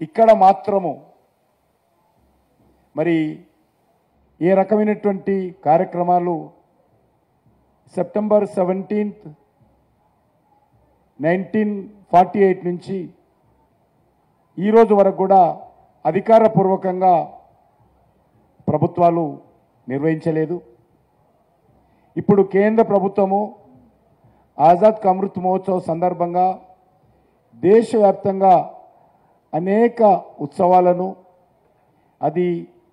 ఇక్కడ మాత్రము మరి ఏ రకమైనటువంటి కార్యక్రమాలు September seventeenth nineteen forty eight నుంచి ఈరోజు వరకు కూడా అధికారపూర్వకంగా ప్రభుత్వాలు నిర్వహించలేదు ఇప్పుడు కేంద్ర ప్రభుత్వము ఆజాద్ కా అమృత్ మహోత్సవ్ సందర్భంగా దేశవ్యాప్తంగా అనేక ఉత్సవాలను అది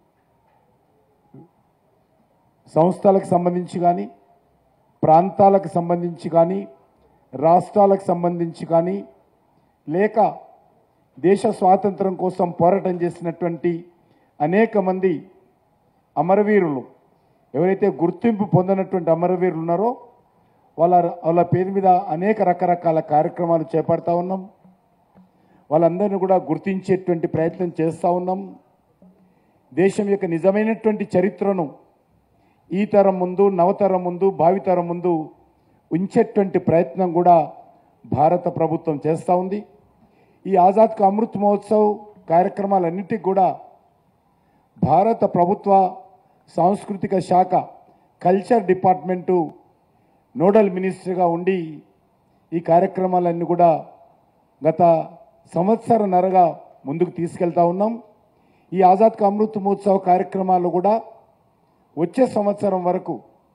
సంస్థలకు సంబంధించి కానీ ప్రాంతాలకు సంబంధించి కానీ రాష్ట్రాలకు సంబంధించి కానీ లేక దేశ స్వాతంత్రం కోసం పోరాటం చేసినటువంటి అనేక మంది అమరవీరులు ఎవరైతే గుర్తింపు పొందినటువంటి అమరవీరులు ఉన్నారో వాళ్ళ వాళ్ళ పేరు మీద అనేక రకరకాల కార్యక్రమాలు చేపడతా ఉన్నాం వాళ్ళందరినీ కూడా గుర్తించేటువంటి ప్రయత్నం చేస్తూ ఉన్నాం దేశం యొక్క నిజమైనటువంటి చరిత్రను ఈ తరం ముందు నవతరం ముందు భావితరం ముందు ఉంచేటువంటి ప్రయత్నం కూడా భారత ప్రభుత్వం చేస్తూ ఉంది ఈ ఆజాద్ కా అమృత్ మహోత్సవ్ కార్యక్రమాలన్నిటికి కూడా భారత ప్రభుత్వ సాంస్కృతిక శాఖ కల్చర్ డిపార్ట్మెంటు నోడల్ మినిస్టర్గా ఉండి ఈ కార్యక్రమాలన్నీ కూడా గత సంవత్సరన్నరగా ముందుకు తీసుకెళ్తా ఉన్నాం ఈ ఆజాద్ కా అమృత్ మహోత్సవ్ కార్యక్రమాలు కూడా వచ్చే సంవత్సరం వరకు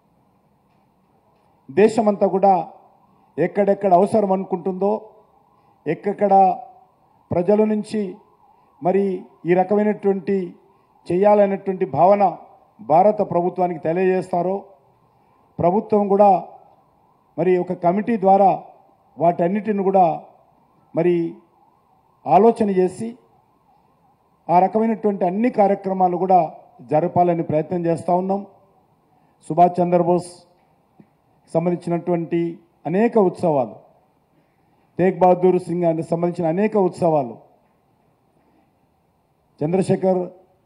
దేశమంతా కూడా ఎక్కడెక్కడ అవసరం అనుకుంటుందో ఎక్కడెక్కడ ప్రజల నుంచి మరి ఈ రకమైనటువంటి చేయాలనేటువంటి భావన భారత ప్రభుత్వానికి తెలియజేస్తారో ప్రభుత్వం కూడా మరి ఒక కమిటీ ద్వారా వాటన్నిటిని కూడా మరి ఆలోచన చేసి ఆ రకమైనటువంటి అన్ని కార్యక్రమాలు కూడా జరపాలని ప్రయత్నం చేస్తూ ఉన్నాం సుభాష్ చంద్రబోస్ సంబంధించినటువంటి అనేక ఉత్సవాలు తేగ్ బహదూర్ సింగ్ అని సంబంధించిన అనేక ఉత్సవాలు చంద్రశేఖర్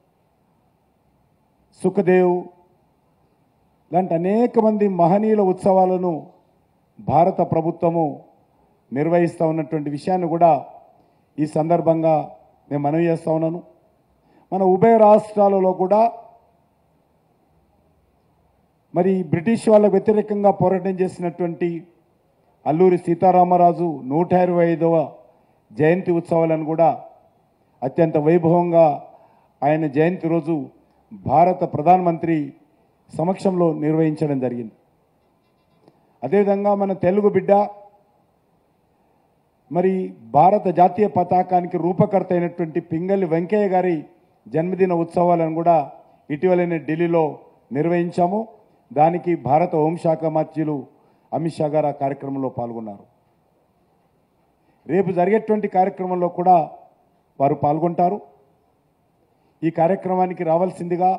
సుఖదేవ్ లాంటి అనేక మంది మహనీయుల ఉత్సవాలను భారత ప్రభుత్వము నిర్వహిస్తూ ఉన్నటువంటి విషయాన్ని కూడా ఈ సందర్భంగా నేను మనవి చేస్తా ఉన్నాను మన ఉభయ రాష్ట్రాలలో కూడా మరి బ్రిటిష్ వాళ్ళకు వ్యతిరేకంగా పోరాటం చేసినటువంటి అల్లూరి సీతారామరాజు నూట ఇరవై ఐదవ జయంతి ఉత్సవాలను కూడా అత్యంత వైభవంగా ఆయన జయంతి రోజు భారత ప్రధానమంత్రి సమక్షంలో నిర్వహించడం జరిగింది అదేవిధంగా మన తెలుగు బిడ్డ మరి భారత జాతీయ పతాకానికి రూపకర్త అయినటువంటి పింగళి వెంకయ్య గారి జన్మదిన ఉత్సవాలను కూడా ఇటీవలనే ఢిల్లీలో నిర్వహించాము దానికి భారత హోంశాఖ మంత్రులు అమిత్ షా గారు ఆ కార్యక్రమంలో పాల్గొన్నారు రేపు జరిగేటువంటి కార్యక్రమంలో కూడా వారు పాల్గొంటారు ఈ కార్యక్రమానికి రావాల్సిందిగా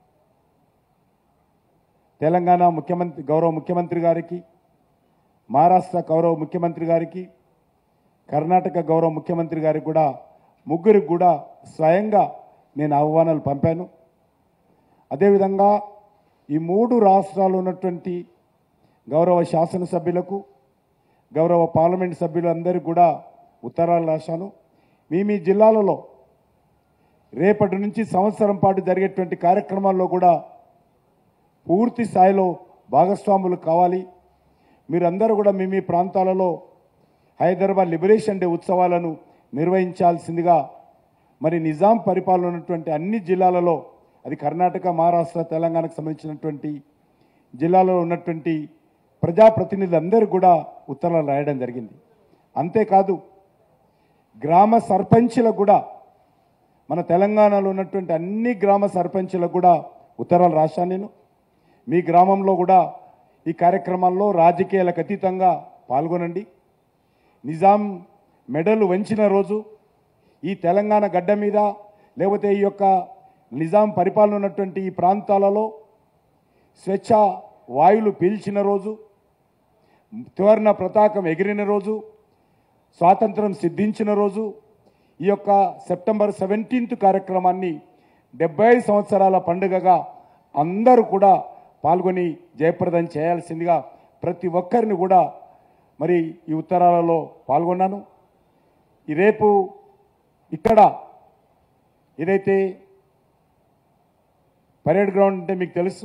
తెలంగాణ ముఖ్యమంత్రి గౌరవ ముఖ్యమంత్రి గారికి మహారాష్ట్ర గౌరవ ముఖ్యమంత్రి గారికి కర్ణాటక గౌరవ ముఖ్యమంత్రి గారికి కూడా ముగ్గురికి కూడా స్వయంగా నేను ఆహ్వానాలు పంపాను అదేవిధంగా ఈ మూడు రాష్ట్రాలు ఉన్నటువంటి గౌరవ శాసనసభ్యులకు గౌరవ పార్లమెంట్ సభ్యులందరికీ కూడా ఉత్తరాలు రాశాను మీ మీ జిల్లాలలో రేపటి నుంచి సంవత్సరం పాటు జరిగేటువంటి కార్యక్రమాల్లో కూడా పూర్తి స్థాయిలో భాగస్వాములు కావాలి మీరందరూ కూడా మీ మీ ప్రాంతాలలో హైదరాబాద్ లిబరేషన్ డే ఉత్సవాలను నిర్వహించాల్సిందిగా మరి నిజాం పరిపాలన ఉన్నటువంటి అన్ని జిల్లాలలో అది కర్ణాటక మహారాష్ట్ర తెలంగాణకు సంబంధించినటువంటి జిల్లాలో ఉన్నటువంటి ప్రజాప్రతినిధులందరూ కూడా ఉత్తరాలు రాయడం జరిగింది అంతేకాదు గ్రామ సర్పంచులకు కూడా మన తెలంగాణలో ఉన్నటువంటి అన్ని గ్రామ సర్పంచులకు కూడా ఉత్తరాలు రాశాను నేను మీ గ్రామంలో కూడా ఈ కార్యక్రమాల్లో రాజకీయాలకు అతీతంగా పాల్గొనండి నిజాం మెడలు వంచిన రోజు ఈ తెలంగాణ గడ్డ మీద లేకపోతే ఈ యొక్క నిజాం పరిపాలన ఉన్నటువంటి ఈ ప్రాంతాలలో స్వేచ్ఛ వాయువులు పీల్చిన రోజు త్రివర్ణ పతాకం ఎగిరిన రోజు స్వాతంత్రం సిద్ధించిన రోజు ఈ యొక్క సెప్టెంబర్ సెవెంటీన్త్ కార్యక్రమాన్ని డెబ్బై సంవత్సరాల పండుగగా అందరూ కూడా పాల్గొని జయప్రదం చేయాల్సిందిగా ప్రతి ఒక్కరిని కూడా మరి ఈ ఉత్తరాలలో పాల్గొన్నాను ఈ రేపు ఇక్కడ ఏదైతే పరేడ్ గ్రౌండ్ అంటే మీకు తెలుసు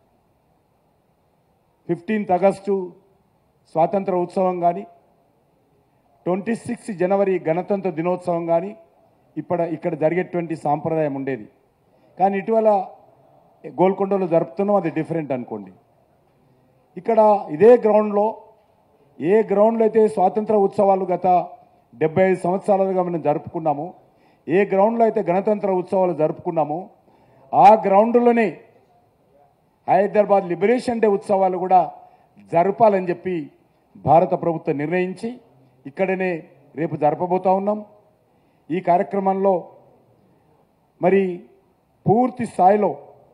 ఫిఫ్టీన్త్ ఆగస్టు స్వాతంత్ర ఉత్సవం కానీ ట్వంటీ సిక్స్ జనవరి గణతంత్ర దినోత్సవం కానీ ఇప్పుడు ఇక్కడ జరిగేటువంటి సాంప్రదాయం ఉండేది కానీ ఇటీవల గోల్కొండలో జరుపుతున్నాం అది డిఫరెంట్ అనుకోండి ఇక్కడ ఇదే గ్రౌండ్లో ఏ గ్రౌండ్లో అయితే స్వాతంత్ర ఉత్సవాలు గత డెబ్బై ఐదు సంవత్సరాలుగా మనం జరుపుకున్నాము ఏ గ్రౌండ్లో అయితే గణతంత్ర ఉత్సవాలు జరుపుకున్నామో ఆ గ్రౌండ్లోనే హైదరాబాద్ లిబరేషన్ డే ఉత్సవాలు కూడా జరపాలని చెప్పి భారత ప్రభుత్వం నిర్ణయించి ఇక్కడనే రేపు జరపబోతా ఉన్నాం ఈ కార్యక్రమంలో మరి పూర్తి స్థాయిలో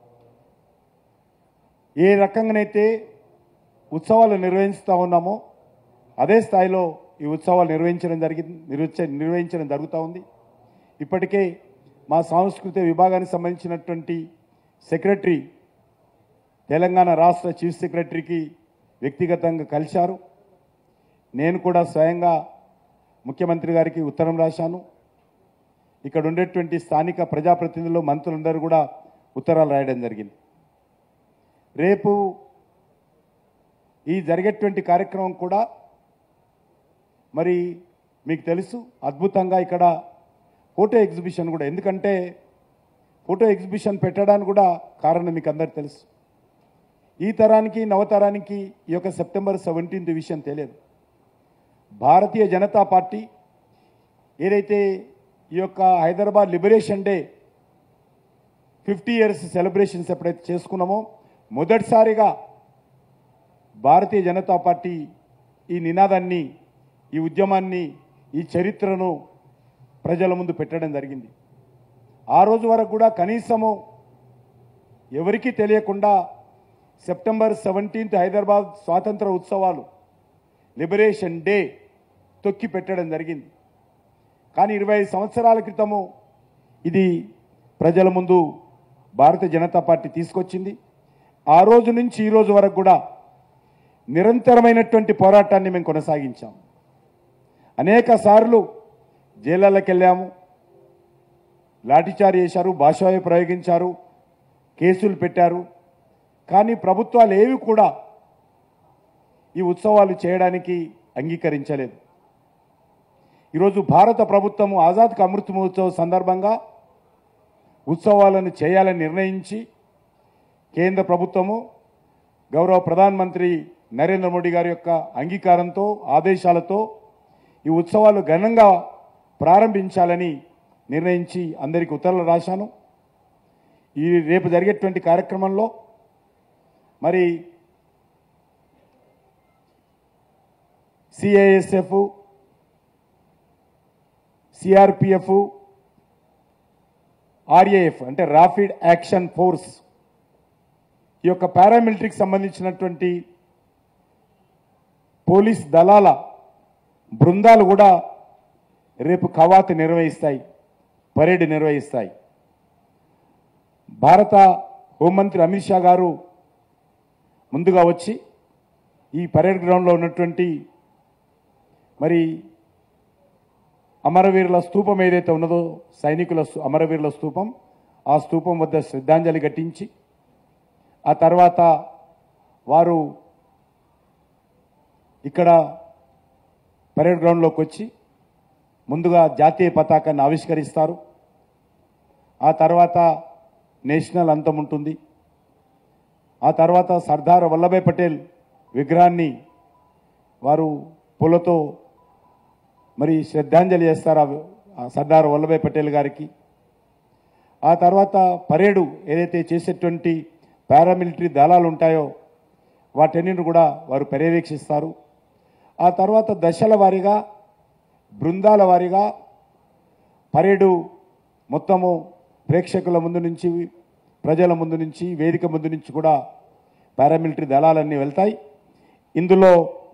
ఏ రకంగానైతే ఉత్సవాలు నిర్వహిస్తూ ఉన్నామో అదే స్థాయిలో ఈ ఉత్సవాలు నిర్వహించడం జరిగింది నిర్వహించ నిర్వహించడం జరుగుతూ ఉంది ఇప్పటికే మా సాంస్కృతిక విభాగానికి సంబంధించినటువంటి సెక్రటరీ తెలంగాణ రాష్ట్ర చీఫ్ సెక్రటరీకి వ్యక్తిగతంగా కలిశారు నేను కూడా స్వయంగా ముఖ్యమంత్రి గారికి ఉత్తరం రాశాను ఇక్కడ ఉండేటువంటి స్థానిక ప్రజాప్రతినిధులు మంత్రులందరూ కూడా ఉత్తరాలు రాయడం జరిగింది రేపు ఈ జరిగేటువంటి కార్యక్రమం కూడా మరి మీకు తెలుసు అద్భుతంగా ఇక్కడ ఫోటో ఎగ్జిబిషన్ కూడా ఎందుకంటే ఫోటో ఎగ్జిబిషన్ పెట్టడానికి కూడా కారణం మీకు అందరికి తెలుసు ఈ తరానికి నవతరానికి ఈ యొక్క సెప్టెంబర్ సెవెంటీన్త్ విషయం తెలియదు భారతీయ జనతా పార్టీ ఏదైతే ఈ యొక్క Hyderabad liberation day fifty years celebrations ఎప్పుడైతే చేసుకున్నామో మొదటిసారిగా భారతీయ జనతా పార్టీ ఈ నినాదాన్ని ఈ ఉద్యమాన్ని ఈ చరిత్రను ప్రజల ముందు పెట్టడం జరిగింది ఆ రోజు వరకు కూడా కనీసము ఎవరికీ తెలియకుండా సెప్టెంబర్ సెవెంటీన్త్ హైదరాబాద్ స్వాతంత్ర ఉత్సవాలు లిబరేషన్ డే తొక్కి పెట్టడం జరిగింది కానీ ఇరవై సంవత్సరాల క్రితము ఇది ప్రజల ముందు భారతీయ జనతా పార్టీ తీసుకొచ్చింది ఆ రోజు నుంచి ఈ రోజు వరకు కూడా నిరంతరమైనటువంటి పోరాటాన్ని మేము కొనసాగించాం అనేక సార్లు జైళ్ళకి వెళ్ళాము లాఠీచార్జ్ చేశారు భాషాయ ప్రయోగించారు కేసులు పెట్టారు కానీ ప్రభుత్వాలు ఏవి కూడా ఈ ఉత్సవాలు చేయడానికి అంగీకరించలేదు ఈరోజు భారత ప్రభుత్వము ఆజాద్ కా అమృత్ మహోత్సవ్ సందర్భంగా ఉత్సవాలను చేయాలని నిర్ణయించి కేంద్ర ప్రభుత్వము గౌరవ ప్రధానమంత్రి నరేంద్ర మోడీ గారి యొక్క అంగీకారంతో ఆదేశాలతో ఈ ఉత్సవాలు ఘనంగా ప్రారంభించాలని నిర్ణయించి అందరికీ ఉత్తర్వులు రాశాను ఈ రేపు జరిగేటువంటి కార్యక్రమంలో మరి సిఐఎస్ఎఫ్ సిఆర్పిఎఫ్ ఆర్ఏఎఫ్ అంటే రాపిడ్ యాక్షన్ ఫోర్స్ ఈ యొక్క పారామిలిటరీకి సంబంధించినటువంటి పోలీస్ దళాల బృందాలు కూడా రేపు కవాతు నిర్వహిస్తాయి పరేడ్ నిర్వహిస్తాయి భారత హోంమంత్రి అమిత్ షా గారు ముందుగా వచ్చి ఈ పరేడ్ గ్రౌండ్లో ఉన్నటువంటి మరి అమరవీరుల స్తూపం ఏదైతే ఉన్నదో సైనికుల స్తూ- అమరవీరుల స్తూపం ఆ స్తూపం వద్ద శ్రద్ధాంజలి ఘటించి ఆ తర్వాత వారు ఇక్కడ పరేడ్ గ్రౌండ్లోకి వచ్చి ముందుగా జాతీయ పతాకాన్ని ఆవిష్కరిస్తారు ఆ తర్వాత నేషనల్ అంతం ఉంటుంది ఆ తర్వాత సర్దార్ వల్లభాయ్ పటేల్ విగ్రహాన్ని వారు పూలతో మరి శ్రద్ధాంజలి చేస్తారు ఆ- ఆ సర్దార్ వల్లభాయ్ పటేల్ గారికి ఆ తర్వాత పరేడు ఏదైతే చేసేటువంటి పారామిలిటరీ దళాలు ఉంటాయో వాటన్నిటిని కూడా వారు పర్యవేక్షిస్తారు ఆ తర్వాత దశల వారీగా బృందాల వారీగా పరేడు మొత్తము ప్రేక్షకుల ముందు నుంచి ప్రజల ముందు నుంచి వేదిక ముందు నుంచి కూడా పారామిలిటరీ దళాలన్నీ వెళ్తాయి ఇందులో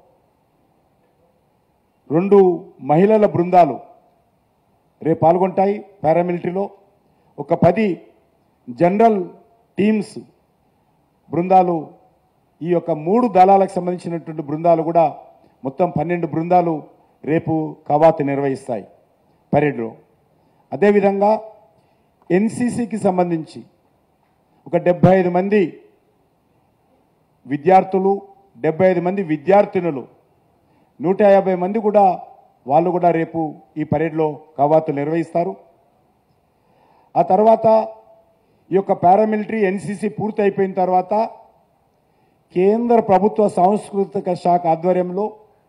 రెండు మహిళల బృందాలు రేపు పాల్గొంటాయి పారామిలిటరీలో ఒక పది జనరల్ టీమ్స్ బృందాలు ఈ యొక్క మూడు దళాలకు సంబంధించినటువంటి బృందాలు కూడా మొత్తం పన్నెండు బృందాలు రేపు కవాతు నిర్వహిస్తాయి పరేడ్లో అదేవిధంగా ఎన్సీసీకి సంబంధించి ఒక డెబ్బై ఐదు మంది విద్యార్థులు డెబ్బై ఐదు మంది విద్యార్థినులు నూట యాభై మంది కూడా వాళ్ళు కూడా రేపు ఈ పరేడ్లో కవాతులు నిర్వహిస్తారు ఆ తర్వాత ఈ యొక్క పారామిలిటరీ ఎన్సీసీ పూర్తి అయిపోయిన తర్వాత కేంద్ర ప్రభుత్వ సాంస్కృతిక శాఖ ఆధ్వర్యంలో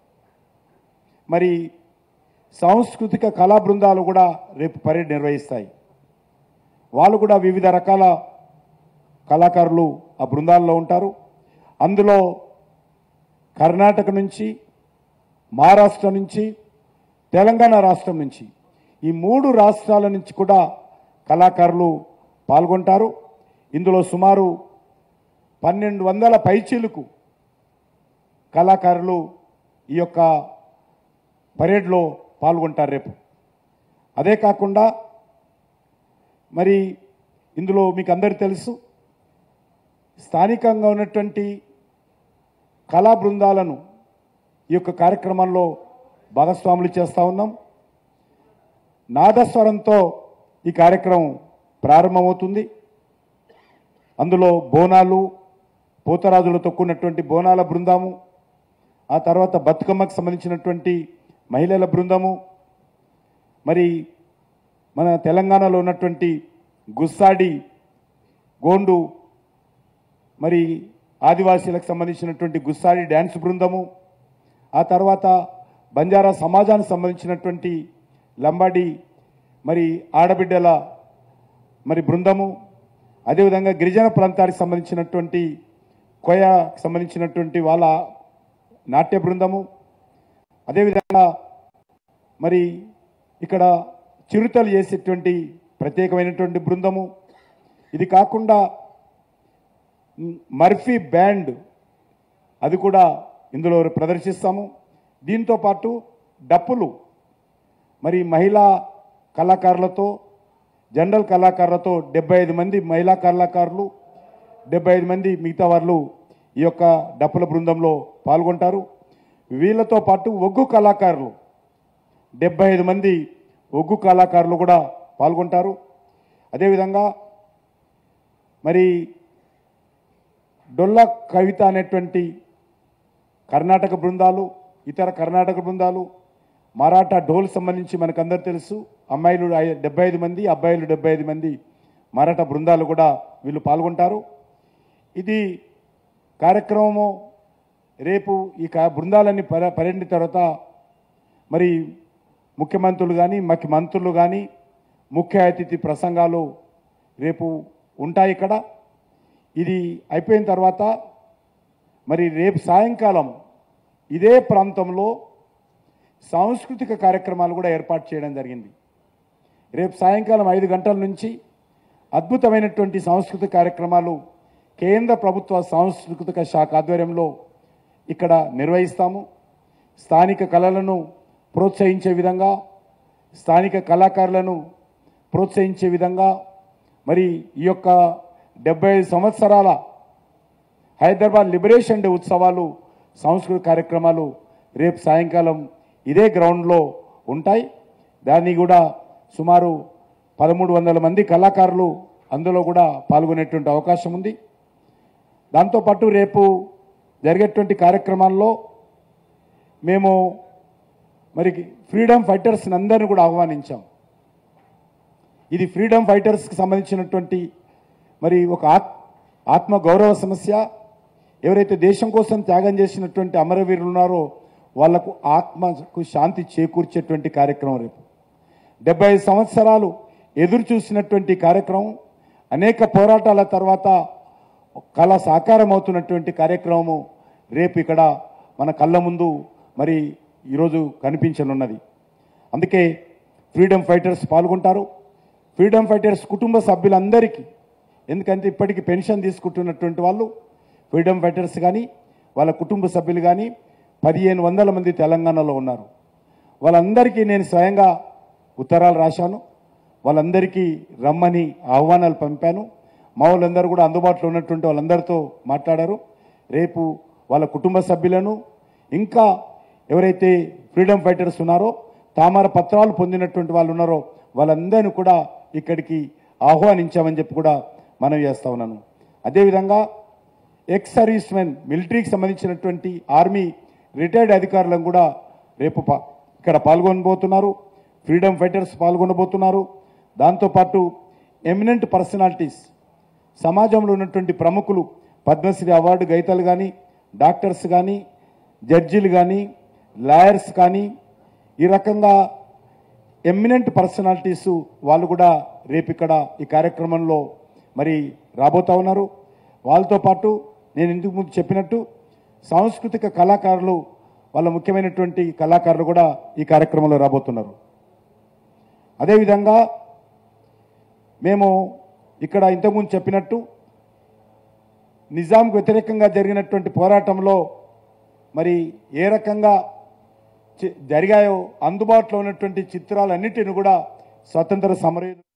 మరి సాంస్కృతిక కళా బృందాలు కూడా రేపు పరేడ్ నిర్వహిస్తాయి వాళ్ళు కూడా వివిధ రకాల కళాకారులు ఆ బృందాల్లో ఉంటారు అందులో కర్ణాటక నుంచి మహారాష్ట్ర నుంచి తెలంగాణ రాష్ట్రం నుంచి ఈ మూడు రాష్ట్రాల నుంచి కూడా కళాకారులు పాల్గొంటారు ఇందులో సుమారు పన్నెండు వందల పైచీలకు కళాకారులు ఈ యొక్క పరేడ్లో పాల్గొంటారు రేపు అదే కాకుండా మరి ఇందులో మీకు అందరు తెలుసు స్థానికంగా ఉన్నటువంటి కళా బృందాలను ఈ యొక్క కార్యక్రమంలో భాగస్వాములు చేస్తూ ఉన్నాం నాదస్వరంతో ఈ కార్యక్రమం ప్రారంభమవుతుంది అందులో బోనాలు పోతరాజులు తొక్కున్నటువంటి బోనాల బృందము ఆ తర్వాత బతుకమ్మకు సంబంధించినటువంటి మహిళల బృందము మరి మన తెలంగాణలో ఉన్నటువంటి గుస్సాడి గోండు మరి ఆదివాసీలకు సంబంధించినటువంటి గుస్సాడి డ్యాన్స్ బృందము ఆ తర్వాత బంజారా సమాజానికి సంబంధించినటువంటి లంబాడి మరి ఆడబిడ్డల మరి బృందము అదేవిధంగా గిరిజన ప్రాంతానికి సంబంధించినటువంటి కోయకు సంబంధించినటువంటి వాళ్ళ నాట్య బృందము అదేవిధంగా మరి ఇక్కడ చిరుతలు చేసేటువంటి ప్రత్యేకమైనటువంటి బృందము ఇది కాకుండా మ్, మర్ఫీ బ్యాండ్ అది కూడా ఇందులో ప్రదర్శిస్తాము దీంతో పాటు డప్పులు మరి మహిళా కళాకారులతో జనరల్ కళాకారులతో డెబ్బై ఐదు మంది మహిళా కళాకారులు డెబ్బై ఐదు మంది మిగతా వాళ్ళు ఈ యొక్క డప్పుల బృందంలో పాల్గొంటారు వీళ్ళతో పాటు ఒగ్గు కళాకారులు డెబ్బై ఐదు మంది ఒగ్గు కళాకారులు కూడా పాల్గొంటారు అదేవిధంగా మరి డొల్ల కవిత అనేటువంటి కర్ణాటక బృందాలు ఇతర కర్ణాటక బృందాలు మరాఠా ఢోల్ సంబంధించి మనకు అందరు తెలుసు అమ్మాయిలు ఐ- డెబ్బై ఐదు మంది అబ్బాయిలు డెబ్బై ఐదు మంది మరాఠా బృందాలు కూడా వీళ్ళు పాల్గొంటారు ఇది కార్యక్రమము రేపు ఈ కా- బృందాలన్నీ పర పర్యటిన తర్వాత మరి ముఖ్యమంత్రులు కానీ మకి మంత్రులు కానీ ముఖ్య అతిథి ప్రసంగాలు రేపు ఉంటాయి ఇక్కడ ఇది అయిపోయిన తర్వాత మరి రేపు సాయంకాలం ఇదే ప్రాంతంలో సాంస్కృతిక కార్యక్రమాలు కూడా ఏర్పాటు చేయడం జరిగింది రేపు సాయంకాలం ఐదు గంటల నుంచి అద్భుతమైనటువంటి సాంస్కృతిక కార్యక్రమాలు కేంద్ర ప్రభుత్వ సాంస్కృతిక శాఖ ఆధ్వర్యంలో ఇక్కడ నిర్వహిస్తాము స్థానిక కళలను ప్రోత్సహించే విధంగా స్థానిక కళాకారులను ప్రోత్సహించే విధంగా మరి ఈ యొక్క డెబ్బై ఐదు సంవత్సరాల హైదరాబాద్ లిబరేషన్ డే ఉత్సవాలు సాంస్కృతిక కార్యక్రమాలు రేపు సాయంకాలం ఇదే గ్రౌండ్లో ఉంటాయి దాన్ని కూడా సుమారు పదమూడు వందల మంది కళాకారులు అందులో కూడా పాల్గొనేటువంటి అవకాశం ఉంది దాంతోపాటు రేపు జరిగేటువంటి కార్యక్రమాల్లో మేము మరి ఫ్రీడమ్ ఫైటర్స్ అందరిని కూడా ఆహ్వానించాం ఇది ఫ్రీడమ్ ఫైటర్స్కి సంబంధించినటువంటి మరి ఒక ఆత్ ఆత్మ గౌరవ సమస్య ఎవరైతే దేశం కోసం త్యాగం చేసినటువంటి అమరవీరులు ఉన్నారో వాళ్లకు ఆత్మకు శాంతి చేకూర్చేటువంటి కార్యక్రమం రేపు డెబ్బై ఐదు సంవత్సరాలు ఎదురు చూసినటువంటి కార్యక్రమం అనేక పోరాటాల తర్వాత కళ సాకారం అవుతున్నటువంటి కార్యక్రమము రేపు ఇక్కడ మన కళ్ళ ముందు మరి ఈరోజు కనిపించనున్నది అందుకే ఫ్రీడమ్ ఫైటర్స్ పాల్గొంటారు ఫ్రీడమ్ ఫైటర్స్ కుటుంబ సభ్యులందరికీ ఎందుకంటే ఇప్పటికీ పెన్షన్ తీసుకుంటున్నటువంటి వాళ్ళు ఫ్రీడమ్ ఫైటర్స్ కానీ వాళ్ళ కుటుంబ సభ్యులు కానీ పదిహేను వందల మంది తెలంగాణలో ఉన్నారు వాళ్ళందరికీ నేను స్వయంగా ఉత్తరాలు రాశాను వాళ్ళందరికీ రమ్మని ఆహ్వానాలు పంపాను మా వాళ్ళందరూ కూడా అందుబాటులో ఉన్నటువంటి వాళ్ళందరితో మాట్లాడారు రేపు వాళ్ళ కుటుంబ సభ్యులను ఇంకా ఎవరైతే ఫ్రీడమ్ ఫైటర్స్ ఉన్నారో తామర పత్రాలు పొందినటువంటి వాళ్ళు ఉన్నారో వాళ్ళందరినీ కూడా ఇక్కడికి ఆహ్వానించామని చెప్పి కూడా మనం చేస్తా ఉన్నాను అదేవిధంగా ఎక్స్ సర్వీస్ మెన్ మిలిటరీకి సంబంధించినటువంటి ఆర్మీ రిటైర్డ్ అధికారులను కూడా రేపు పా- ఇక్కడ పాల్గొనబోతున్నారు ఫ్రీడమ్ ఫైటర్స్ పాల్గొనబోతున్నారు దాంతోపాటు ఎమినెంట్ పర్సనాలిటీస్ సమాజంలో ఉన్నటువంటి ప్రముఖులు పద్మశ్రీ అవార్డు గైతలు కానీ డాక్టర్స్ కానీ జడ్జీలు కానీ లాయర్స్ కానీ ఈ రకంగా ఎమినెంట్ పర్సనాలిటీస్ వాళ్ళు కూడా రేపు ఇక్కడ ఈ కార్యక్రమంలో మరి రాబోతా ఉన్నారు వాళ్ళతో పాటు నేను ఇందుకు ముందు చెప్పినట్టు సాంస్కృతిక కళాకారులు వాళ్ళ ముఖ్యమైనటువంటి కళాకారులు కూడా ఈ కార్యక్రమంలో రాబోతున్నారు అదేవిధంగా మేము ఇక్కడ ఇంతకుముందు చెప్పినట్టు నిజాంకు వ్యతిరేకంగా జరిగినటువంటి పోరాటంలో మరి ఏ రకంగా చి- జరిగాయో అందుబాటులో ఉన్నటువంటి చిత్రాలన్నిటిని కూడా స్వతంత్ర సమరయోధులు